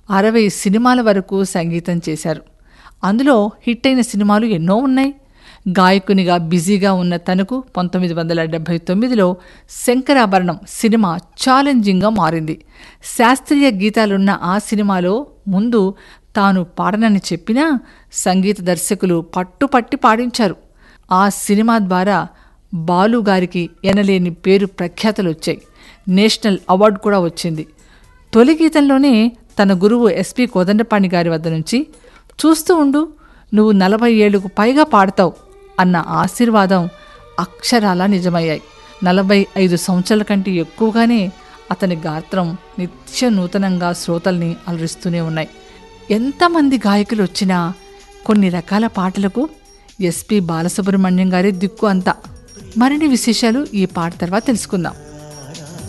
అరవై సినిమాల వరకు సంగీతం చేశారు అందులో హిట్ అయిన సినిమాలు ఎన్నో ఉన్నాయి గాయకునిగా బిజీగా ఉన్న తనకు పంతొమ్మిది వందల డెబ్భై తొమ్మిదిలో శంకరాభరణం సినిమా ఛాలెంజింగ్గా మారింది శాస్త్రీయ గీతాలున్న ఆ సినిమాలో ముందు తాను పాడనని చెప్పినా సంగీత దర్శకులు పట్టుపట్టి పాడించారు ఆ సినిమా ద్వారా బాలుగారికి ఎనలేని పేరు ప్రఖ్యాతలు వచ్చాయి నేషనల్ అవార్డు కూడా వచ్చింది తొలి గీతంలోనే తన గురువు ఎస్పి కోదండపాణి గారి వద్ద నుంచి చూస్తూ ఉండు నువ్వు నలభై ఏళ్లకు పైగా పాడతావు అన్న ఆశీర్వాదం అక్షరాలా నిజమయ్యాయి నలభై ఐదు సంవత్సరాల కంటే ఎక్కువగానే అతని గాత్రం నిత్య నూతనంగా శ్రోతల్ని అలరిస్తూనే ఉన్నాయి ఎంతమంది గాయకులు వచ్చినా కొన్ని రకాల పాటలకు ఎస్పి బాలసుబ్రహ్మణ్యం గారి దిక్కు అంతా మరిన్ని విశేషాలు ఈ పాట తర్వాత తెలుసుకుందాం